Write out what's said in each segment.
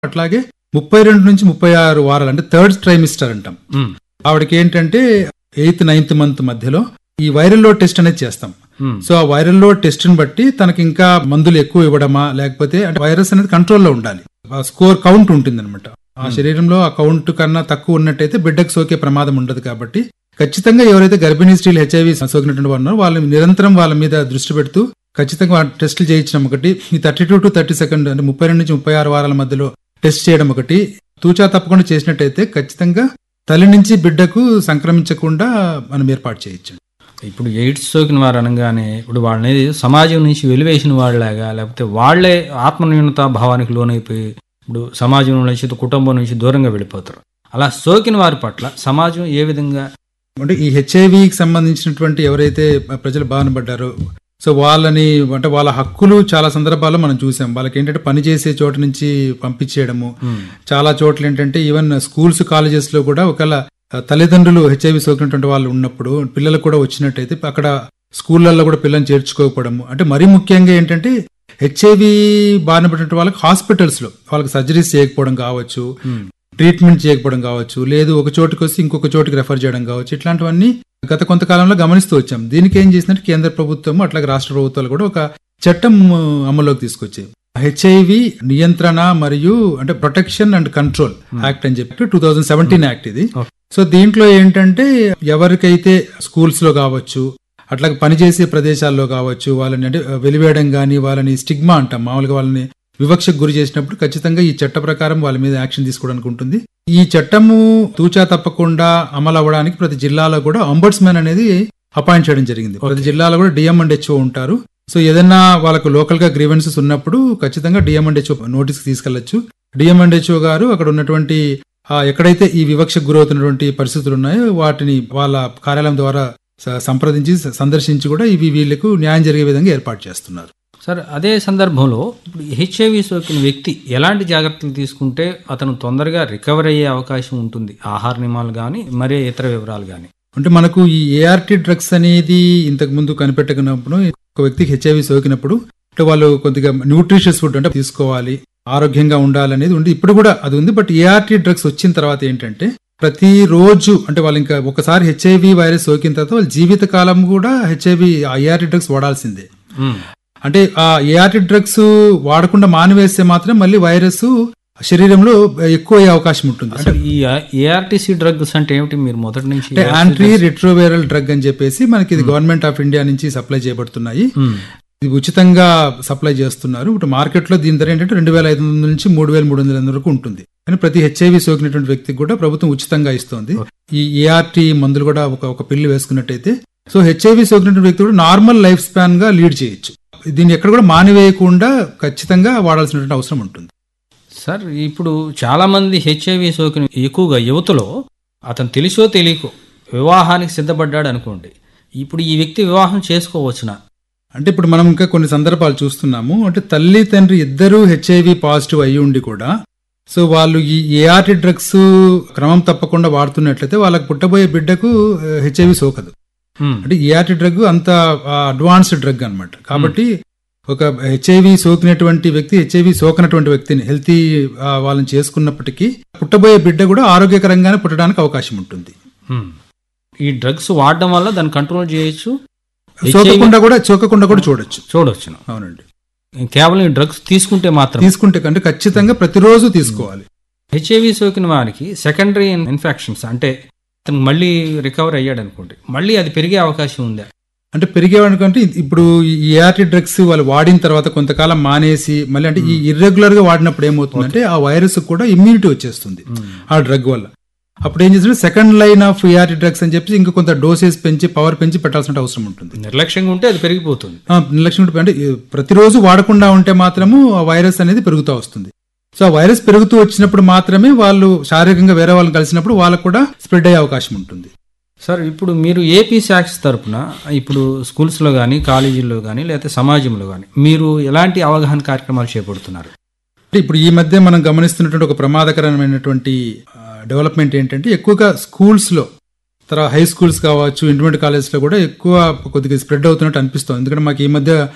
అట్లాగే ముప్పై రెండు నుంచి ముప్పై ఆరు వారాలు అంటే థర్డ్ ట్రైమిస్టర్ అంటాం ఉమ్, ఆవిడకి ఏంటంటే ఎయిత్ నైన్త్ మంత్ మధ్యలో ఈ వైరల్ లోడ్ టెస్ట్ అనేది చేస్తాం ఉమ్, సో ఆ వైరల్ లోడ్ టెస్ట్ ని బట్టి తనకి ఇంకా మందులు ఎక్కువ ఇవ్వడమా లేకపోతే అంటే వైరస్ అనేది కంట్రోల్లో ఉండాలి ఆ స్కోర్ కౌంట్ ఉంటుంది అనమాట ఆ శరీరంలో ఆ కౌంట్ కన్నా తక్కువ ఉన్నట్టయితే బిడ్డకు సోకే ప్రమాదం ఉండదు కాబట్టి ఖచ్చితంగా ఎవరైతే గర్భిణీ స్త్రీలు హెచ్ఐవి సోకినటువంటి వారు ఉన్నారో వాళ్ళు నిరంతరం వాళ్ళ మీద దృష్టి పెడుతూ ఖచ్చితంగా వాళ్ళ టెస్టులు చేయించడం ఒకటి ఈ thirty two to thirty second అంటే ముప్పై రెండు నుంచి ముప్పై ఆరు వారాల మధ్యలో టెస్ట్ చేయడం ఒకటి తూచా తప్పకుండా చేసినట్టయితే ఖచ్చితంగా తల్లి నుంచి బిడ్డకు సంక్రమించకుండా మనం ఏర్పాటు చేయొచ్చు ఇప్పుడు ఎయిడ్స్ సోకిన వారు అనగానే ఇప్పుడు వాళ్ళని సమాజం నుంచి వెలివేసిన వాళ్ళలాగా లేకపోతే వాళ్ళే ఆత్మన్యూనత భావానికి లోనైపోయి ఇప్పుడు సమాజం నుంచి కుటుంబం నుంచి దూరంగా వెళ్ళిపోతారు అలా సోకిన వారి పట్ల సమాజం ఏ విధంగా అంటే ఈ హెచ్ఐవికి సంబంధించినటువంటి ఎవరైతే ప్రజలు బాధపడ్డారో సో వాళ్ళని అంటే వాళ్ళ హక్కులు చాలా సందర్భాల్లో మనం చూసాం వాళ్ళకి ఏంటంటే పని చేసే చోట నుంచి పంపించేయడము చాలా చోట్ల ఏంటంటే ఈవెన్ స్కూల్స్ కాలేజెస్ లో కూడా ఒకవేళ తల్లిదండ్రులు హెచ్ఐవి సోకినటువంటి వాళ్ళు ఉన్నప్పుడు పిల్లలకు కూడా వచ్చినట్టయితే అక్కడ స్కూళ్ళల్లో కూడా పిల్లల్ని చేర్చుకోకపోవడము అంటే మరీ ముఖ్యంగా ఏంటంటే హెచ్ఐవి బారిన పడినటువంటి వాళ్ళకి హాస్పిటల్స్ లో వాళ్ళకి సర్జరీస్ చేయకపోవడం కావచ్చు ట్రీట్మెంట్ చేయకపోవడం కావచ్చు లేదు ఒక చోటుకి వస్తే ఇంకొక చోటుకి రెఫర్ చేయడం కావచ్చు ఇట్లాంటివన్నీ గత కొంతకాలంలో గమనిస్తూ వచ్చాం దీనికి ఏం చేసినట్టు కేంద్ర ప్రభుత్వం అట్లాగే రాష్ట్ర ప్రభుత్వాలు కూడా ఒక చట్టం ఆ, అమల్లోకి తీసుకొచ్చాయి హెచ్ఐవి నియంత్రణ మరియు అంటే ప్రొటెక్షన్ అండ్ కంట్రోల్ యాక్ట్ అని చెప్పి టూ థౌజండ్ సెవెంటీన్ యాక్ట్ ఇది సో దీంట్లో ఏంటంటే ఎవరికైతే స్కూల్స్ లో కావచ్చు అట్లాగే పనిచేసే ప్రదేశాల్లో కావచ్చు వాళ్ళని అంటే వెలివేయడం కానీ వాళ్ళని స్టిగ్మా అంటాం మామూలుగా వాళ్ళని వివక్షకు గురి చేసినప్పుడు ఖచ్చితంగా ఈ చట్ట ప్రకారం వాళ్ళ మీద యాక్షన్ తీసుకోవడానికి ఉంటుంది ఈ చట్టము తూచా తప్పకుండా అమలు అవ్వడానికి ప్రతి జిల్లాలో కూడా అంబడ్స్మెన్ అనేది అపాయింట్ చేయడం జరిగింది ప్రతి జిల్లాలో కూడా డిఎం అండ్ హెచ్ఓ ఉంటారు సో ఏదైనా వాళ్ళకు లోకల్ గా గ్రీవెన్సెస్ ఉన్నప్పుడు ఖచ్చితంగా డిఎం అండ్ హెచ్ఓ నోటీస్ తీసుకెళ్లొచ్చు డిఎం అండ్ హెచ్ఓ గారు అక్కడ ఉన్నటువంటి ఆ ఎక్కడైతే ఈ వివక్షకు గురవుతున్నటువంటి పరిస్థితులు ఉన్నాయో వాటిని వాళ్ళ కార్యాలయం ద్వారా స- సంప్రదించి స- సందర్శించి కూడా ఇవి వీళ్ళకు న్యాయం జరిగే విధంగా ఏర్పాటు చేస్తున్నారు సార్ అదే సందర్భంలో ఇప్పుడు హెచ్ఐవి సోకిన వ్యక్తి ఎలాంటి జాగ్రత్తలు తీసుకుంటే అతను తొందరగా రికవర్ అయ్యే అవకాశం ఉంటుంది ఆహార నియమాలు కానీ మరే ఇతర వివరాలు కానీ అంటే మనకు ఈ ఏఆర్టీ డ్రగ్స్ అనేది ఇంతకు ముందు కనిపెట్టకున్నప్పుడు ఒక వ్యక్తికి హెచ్ఐవి సోకినప్పుడు అంటే వాళ్ళు కొద్దిగా న్యూట్రిషియస్ ఫుడ్ అంటే తీసుకోవాలి ఆరోగ్యంగా ఉండాలనేది ఉంది ఇప్పుడు కూడా అది ఉంది బట్ ఏఆర్టీ డ్రగ్స్ వచ్చిన తర్వాత ఏంటంటే ప్రతి రోజు అంటే వాళ్ళు ఇంకా ఒకసారి హెచ్ఐవి వైరస్ సోకిన తర్వాత వాళ్ళ జీవిత కాలం కూడా హెచ్ఐవి ఏఆర్టీ డ్రగ్స్ వాడాల్సిందే అంటే ఆ ఏఆర్టీ డ్రగ్స్ వాడకుండా మానివేస్తే మాత్రం మళ్ళీ వైరస్ శరీరంలో ఎక్కువ అయ్యే అవకాశం ఉంటుంది అంటే అసలు ఈ ఏఆర్టీసీ డ్రగ్స్ అంటే ఏమిటి మీరు మొదటి నుంచి అంటే యాంటీ రిట్రోవేరల్ డ్రగ్ అని చెప్పేసి మనకి ఇది గవర్నమెంట్ ఆఫ్ ఇండియా నుంచి సప్లై చేయబడుతున్నాయి మ్మ్. ఇది ఉచితంగా సప్లై చేస్తున్నారు ఇప్పుడు మార్కెట్ లో దీని ధర ఏంటంటే రెండు వేల ఐదు వందల నుంచి మూడు వేల మూడు వందల వరకు ఉంటుంది కానీ ప్రతి హెచ్ఐవి సోకినటువంటి వ్యక్తికి కూడా ప్రభుత్వం ఉచితంగా ఇస్తోంది ఈ ఏఆర్టీ మందులు కూడా ఒక ఒక పిల్లి వేసుకున్నట్టయితే సో హెచ్ఐవి సోకినటువంటి వ్యక్తి కూడా నార్మల్ లైఫ్ స్పాన్ గా లీడ్ చేయొచ్చు దీన్ని ఎక్కడ కూడా మానివేయకుండా ఖచ్చితంగా వాడాల్సినటువంటి అవసరం ఉంటుంది సార్ ఇప్పుడు చాలా మంది హెచ్ఐవి సోకిన ఎక్కువగా యువతలో అతను తెలిసో తెలియకో వివాహానికి సిద్ధపడ్డాడు అనుకోండి ఇప్పుడు ఈ వ్యక్తి వివాహం చేసుకోవచ్చునా అంటే ఇప్పుడు మనం ఇంకా కొన్ని సందర్భాలు చూస్తున్నాము అంటే తల్లి తండ్రి ఇద్దరూ హెచ్ఐవి పాజిటివ్ అయ్యి ఉండి కూడా సో వాళ్ళు ఈ ఏఆర్టీ డ్రగ్స్ క్రమం తప్పకుండా వాడుతున్నట్లయితే వాళ్ళకి పుట్టబోయే బిడ్డకు హెచ్ఐవి సోకదు మ్మ్. అంటే ఏఆర్టీ డ్రగ్ అంత అడ్వాన్స్డ్ డ్రగ్ అన్నమాట కాబట్టి ఒక హెచ్ఐవి సోకినటువంటి వ్యక్తి హెచ్ఐవి సోకనటువంటి వ్యక్తిని హెల్తీ వాళ్ళని చేసుకున్నప్పటికీ పుట్టబోయే బిడ్డ కూడా ఆరోగ్యకరంగానే పుట్టడానికి అవకాశం ఉంటుంది మ్మ్. ఈ డ్రగ్స్ వాడడం వల్ల దాన్ని కంట్రోల్ చేయొచ్చు సోకకుండా కూడా సోకకుండా కూడా చూడొచ్చు చూడొచ్చును అవునండి కేవలం ఈ డ్రగ్స్ తీసుకుంటే మాత్రం తీసుకుంటే కంటే ఖచ్చితంగా ప్రతిరోజు తీసుకోవాలి హెచ్ఐవి సోకిన వారికి సెకండరీ ఇన్ఫెక్షన్స్ అంటే అతను మళ్ళీ రికవర్ అయ్యాడు అనుకోండి మళ్ళీ అది పెరిగే అవకాశం ఉందా అంటే పెరిగేవనుకంటే ఇప్పుడు ఈ ఏఆర్టీ డ్రగ్స్ వాళ్ళు వాడిన తర్వాత కొంతకాలం మానేసి మళ్ళీ అంటే ఈ ఇర్రెగ్యులర్ గా వాడినప్పుడు ఏమవుతుందంటే ఆ వైరస్ కూడా ఇమ్యూనిటీ వచ్చేస్తుంది ఆ డ్రగ్ వల్ల అప్పుడు ఏం చేస్తుంది second line of ART drugs అని చెప్పి ఇంకా కొంత డోసెస్ పెంచి పవర్ పెంచి పెట్టాల్సిన అవసరం ఉంటుంది నిర్లక్ష్యంగా ఉంటే అది పెరిగిపోతుంది ఆ, నిర్లక్ష్యం ఉంటే- అంటే ఈ ప్రతిరోజు వాడకుండా ఉంటే మాత్రము ఆ వైరస్ అనేది పెరుగుతూ వస్తుంది సో ఆ వైరస్ పెరుగుతూ వచ్చినప్పుడు మాత్రమే వాళ్ళు శారీరకంగా వేరే వాళ్ళని కలిసినప్పుడు వాళ్ళకు కూడా స్ప్రెడ్ అయ్యే అవకాశం ఉంటుంది సార్ ఇప్పుడు మీరు ఏపీ శాక్స్ తరపున ఇప్పుడు స్కూల్స్లో కానీ కాలేజీల్లో కానీ లేకపోతే సమాజంలో కానీ మీరు ఎలాంటి అవగాహన కార్యక్రమాలు చేపడుతున్నారు అంటే ఇప్పుడు ఈ మధ్య మనం గమనిస్తున్నటువంటి ఒక ప్రమాదకరమైనటువంటి డెవలప్మెంట్ ఏంటంటే ఎక్కువగా స్కూల్స్ లో తర్వాత హై స్కూల్స్ కావచ్చు ఇంటర్మీడియట్ కాలేజ్ లో కూడా ఎక్కువ కొద్దిగా స్ప్రెడ్ అవుతున్నట్టు అనిపిస్తుంది ఎందుకంటే మాకు ఈ మధ్య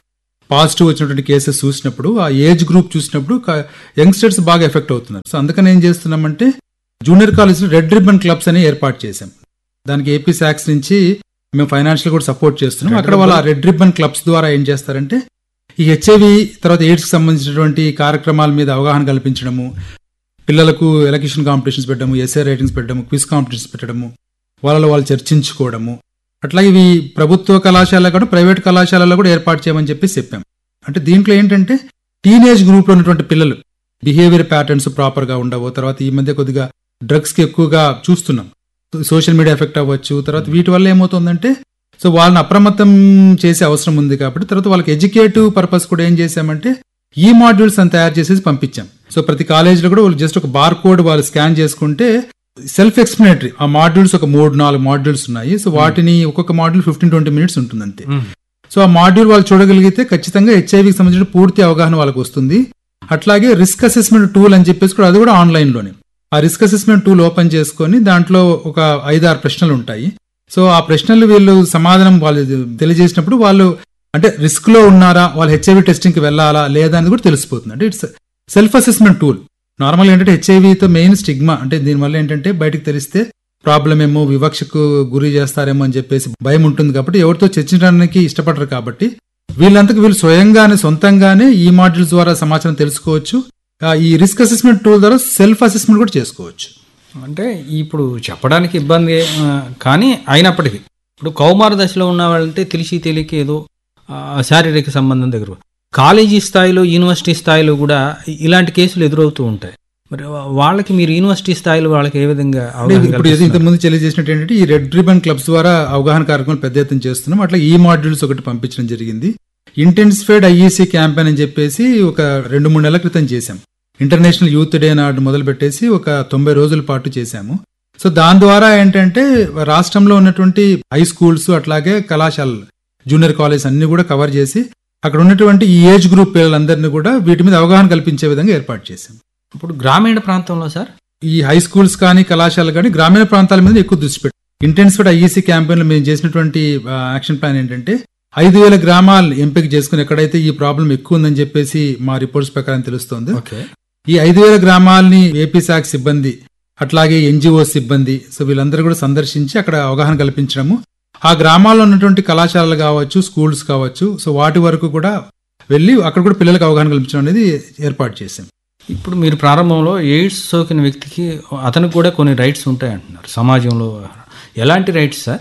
పాజిటివ్ వచ్చినటువంటి కేసెస్ చూసినప్పుడు ఆ ఏజ్ గ్రూప్ చూసినప్పుడు యంగ్స్టర్స్ బాగా ఎఫెక్ట్ అవుతున్నారు సో అందుకని ఏం చేస్తున్నామంటే జూనియర్ కాలేజ్లో రెడ్ రిబ్బన్ క్లబ్స్ అని ఏర్పాటు చేశాం దానికి ఏపీ శాక్స్ నుంచి మేము ఫైనాన్షియల్ కూడా సపోర్ట్ చేస్తున్నాం అక్కడ వాళ్ళ రెడ్ రిబ్బన్ క్లబ్స్ ద్వారా ఏం చేస్తారంటే ఈ హెచ్ఐవి తర్వాత ఎయిడ్స్ కి సంబంధించినటువంటి కార్యక్రమాల మీద అవగాహన కల్పించడము పిల్లలకు ఎలక్యూషన్ కాంపిటీషన్స్ పెట్టడము ఎస్ఏ రైటింగ్స్ పెట్టడము క్విజ్ కాంపిటీషన్స్ పెట్టడము వాళ్ళలో వాళ్ళు చర్చించుకోవడము అట్లాగే ఇవి ప్రభుత్వ కళాశాల కూడా ప్రైవేట్ కళాశాలలో కూడా ఏర్పాటు చేయమని చెప్పి చెప్పాం అంటే దీంట్లో ఏంటంటే టీనేజ్ గ్రూప్ లో ఉన్నటువంటి పిల్లలు బిహేవియర్ ప్యాటర్న్స్ ప్రాపర్ గా ఉండవు తర్వాత ఈ మధ్య కొద్దిగా డ్రగ్స్ కి ఎక్కువగా చూస్తున్నాం సోషల్ మీడియా ఎఫెక్ట్ అవ్వచ్చు తర్వాత వీటి వల్ల ఏమవుతుందంటే సో వాళ్ళని అప్రమత్తం చేసే అవసరం ఉంది కాబట్టి తర్వాత వాళ్ళకి ఎడ్యుకేటివ్ పర్పస్ కూడా ఏం చేశామంటే ఈ మాడ్యూల్స్ అని తయారు చేసేసి పంపించాం సో ప్రతి కాలేజీలో కూడా వాళ్ళు జస్ట్ ఒక బార్ కోడ్ వాళ్ళు స్కాన్ చేసుకుంటే సెల్ఫ్ ఎక్స్ప్లెనేటరీ ఆ మాడ్యూల్స్ ఒక మూడు నాలుగు మాడ్యూల్స్ ఉన్నాయి సో వాటిని ఒక్కొక్క మాడ్యూల్ ఫిఫ్టీన్ ట్వంటీ మినిట్స్ ఉంటుంది అంతే సో ఆ మాడ్యూల్ వాళ్ళు చూడగలిగితే ఖచ్చితంగా హెచ్ఐవికి సంబంధించిన పూర్తి అవగాహన వాళ్ళకి వస్తుంది అట్లాగే రిస్క్ అసెస్మెంట్ టూల్ అని చెప్పేసి కూడా అది కూడా ఆన్లైన్ లోనే ఆ రిస్క్ అసెస్మెంట్ టూల్ ఓపెన్ చేసుకొని దాంట్లో ఒక ఐదారు ప్రశ్నలు ఉంటాయి సో ఆ ప్రశ్నలు వీళ్ళు సమాధానం వాళ్ళు తెలియజేసినప్పుడు వాళ్ళు అంటే రిస్క్ లో ఉన్నారా వాళ్ళు హెచ్ఐవి టెస్టింగ్ కి వెళ్ళాలా లేదా అనేది కూడా తెలిసిపోతుంది అంటే it's self assessment tool normal ఏంటంటే హెచ్ఐవితో మెయిన్ స్టిగ్మా అంటే దీనివల్ల ఏంటంటే బయటకు తెలిస్తే ప్రాబ్లం ఏమో వివక్షకు గురి చేస్తారేమో అని చెప్పేసి భయం ఉంటుంది కాబట్టి ఎవరితో చర్చించడానికి ఇష్టపడరు కాబట్టి వీళ్ళంతకు వీళ్ళు స్వయంగానే సొంతంగానే ఈ మాడ్యూల్స్ ద్వారా సమాచారం తెలుసుకోవచ్చు ఆ, ఈ రిస్క్ అసెస్మెంట్ టూల్ ద్వారా సెల్ఫ్ అసెస్మెంట్ కూడా చేసుకోవచ్చు అంటే ఇప్పుడు చెప్పడానికి ఇబ్బంది ఆ, కానీ అయినప్పటికీ ఇప్పుడు కౌమార దశలో ఉన్న వాళ్ళంటే తెలిసి తెలియక ఏదో ఆ, శారీరక సంబంధం దగ్గర కాలేజీ స్థాయిలో యూనివర్సిటీ స్థాయిలో కూడా ఇలాంటి కేసులు ఎదురవుతూ ఉంటాయి మరి వాళ్ళకి మీరు యూనివర్సిటీ స్థాయిలో వాళ్ళకి ఏ విధంగా అంటే అవగాహన ఇప్పుడు ఏదో కల్పిస్తున్నారు? ఇంతకుముందు తెలియజేసినట్టు ఏంటంటే ఈ రెడ్ రిబన్ క్లబ్స్ ద్వారా అవగాహన కార్యక్రమాలు పెద్ద ఎత్తున చేస్తున్నాం అట్లా ఈ మాడ్యూల్స్ ఒకటి పంపించడం జరిగింది ఇంటెన్సిఫైడ్ ఐఈసీ క్యాంపెయిన్ అని చెప్పేసి ఒక రెండు మూడు నెలల క్రితం చేశాం ఇంటర్నేషనల్ యూత్ డే నాడు మొదలు పెట్టేసి ఒక తొంభై రోజుల పాటు చేశాము సో దాని ద్వారా ఏంటంటే రాష్ట్రంలో ఉన్నటువంటి హై స్కూల్స్ అట్లాగే కళాశాలలు జూనియర్ కాలేజ్ అన్ని కూడా కవర్ చేసి అక్కడ ఉన్నటువంటి ఈ ఏజ్ గ్రూప్ పిల్లలందరినీ కూడా వీటి మీద అవగాహన కల్పించే విధంగా ఏర్పాటు చేశాం ఇప్పుడు గ్రామీణ ప్రాంతంలో సార్ ఈ హై స్కూల్స్ కానీ కళాశాలలు కానీ గ్రామీణ ప్రాంతాల మీద ఎక్కువ దృష్టి పెట్టాం ఇంటెన్సిఫైడ్ ఐఈసీ క్యాంపెయిన్ లో మేము చేసినటువంటి ఆ, యాక్షన్ ప్లాన్ ఏంటంటే ఐదు వేల గ్రామాలు ఎంపిక చేసుకుని ఎక్కడైతే ఈ ప్రాబ్లం ఎక్కువ ఉందని చెప్పేసి మా రిపోర్ట్స్ ప్రకారం తెలుస్తోంది ఓకే ఈ ఐదు వేల గ్రామాలని ఏపీ శాఖ సిబ్బంది అట్లాగే ఎన్జిఓ సిబ్బంది సో వీళ్ళందరూ కూడా సందర్శించి అక్కడ అవగాహన కల్పించడము ఆ గ్రామాల్లో ఉన్నటువంటి కళాశాలలు కావచ్చు స్కూల్స్ కావచ్చు సో వాటి వరకు కూడా వెళ్ళి అక్కడ కూడా పిల్లలకు అవగాహన కల్పించడం అనేది ఏర్పాటు చేశాం ఇప్పుడు మీరు ప్రారంభంలో ఎయిడ్స్ సోకిన వ్యక్తికి అతనికి కూడా కొన్ని రైట్స్ ఉంటాయి అంటున్నారు సమాజంలో ఎలాంటి రైట్స్ సార్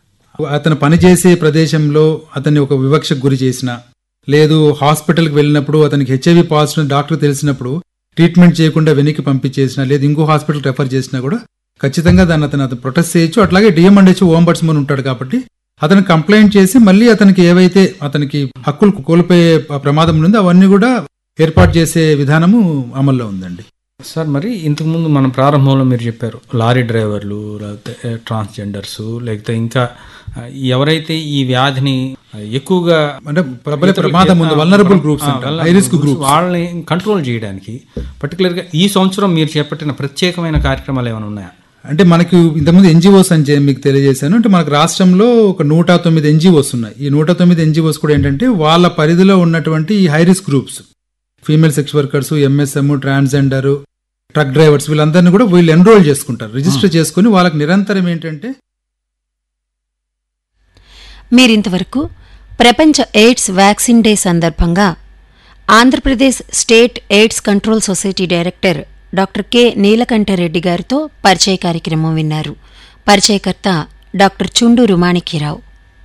అతను పనిచేసే ప్రదేశంలో అతన్ని ఒక వివక్షకు గురి చేసిన లేదు హాస్పిటల్కి వెళ్ళినప్పుడు అతనికి హెచ్ఐవి పాజిటివ్ డాక్టర్ తెలిసినప్పుడు ట్రీట్మెంట్ చేయకుండా వెనక్కి పంపించేసిన లేదు ఇంకో హాస్పిటల్ రెఫర్ చేసినా కూడా ఖచ్చితంగా దాన్ని అతను అతను ప్రొటెస్ట్ చేయొచ్చు అట్లాగే డిఎంఎండ్హెచ్ ఓం బట్స్మన్ ఉంటాడు కాబట్టి అతను కంప్లైంట్ చేసి మళ్ళీ అతనికి ఏవైతే అతనికి హక్కులు కోల్పోయే ప్రమాదం ఉందో అవన్నీ కూడా ఏర్పాటు చేసే విధానము అమల్లో ఉందండి సార్ మరి ఇంతకుముందు మనం ప్రారంభంలో మీరు చెప్పారు లారీ డ్రైవర్లు లేకపోతే ట్రాన్స్జెండర్స్ లేకపోతే ఇంకా ఆ, ఎవరైతే ఈ వ్యాధిని ఎక్కువగా అంటే ప్రబల ప్రమాదం ఉంది వల్నరబుల్ గ్రూప్స్ అంటారు హై రిస్క్ గ్రూప్స్ వాళ్ళని కంట్రోల్ చేయడానికి పర్టికులర్గా ఈ సంవత్సరం మీరు చేపట్టిన ప్రత్యేకమైన కార్యక్రమాలు ఏమైనా ఉన్నాయా అంటే మనకు ఇంతకుముందు ఎన్జిఓస్ అని చెప్పి మీకు తెలియజేశాను అంటే మనకు రాష్ట్రంలో ఒక నూట తొమ్మిది ఎన్జిఓస్ ఉన్నాయి ఈ నూట తొమ్మిది ఎన్జిఓస్ కూడా ఏంటంటే వాళ్ళ పరిధిలో ఉన్నటువంటి ఈ high risk groups female sex workers MSM transgender truck drivers వీళ్ళందరినీ కూడా వీళ్ళు ఎన్రోల్ చేసుకుంటారు రిజిస్టర్ చేసుకుని వాళ్ళకి నిరంతరం ఏంటంటే మీరింతవరకు ప్రపంచ ఎయిడ్స్ వ్యాక్సిన్ డే సందర్భంగా Andhra Pradesh state AIDS control society director doctor K Neelakanta Reddy గారితో పరిచయ కార్యక్రమం విన్నారు పరిచయకర్త డాక్టర్ చుండూరు మాణిక్యరావు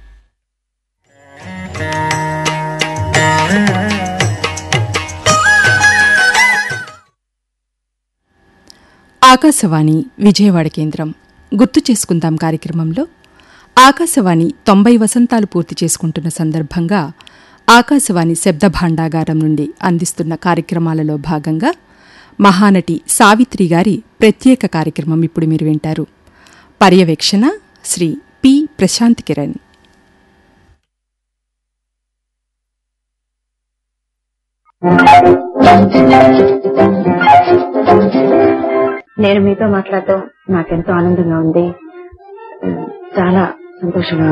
ఆకాశవాణి విజయవాడ కేంద్రం గుర్తు చేసుకుందాం కార్యక్రమంలో ఆకాశవాణి తొంభై వసంతాలు పూర్తి చేసుకుంటున్న సందర్భంగా ఆకాశవాణి శబ్ద భాండాగారం నుండి అందిస్తున్న కార్యక్రమాలలో భాగంగా మహానటి సావిత్రి గారి ప్రత్యేక కార్యక్రమం ఇప్పుడు మీరు వింటారు పర్యవేక్షణ శ్రీ పి ప్రశాంత్ కిరణ్ నేను మీతో మాట్లాడటం నాకెంతో ఆనందంగా ఉంది చాలా సంతోషంగా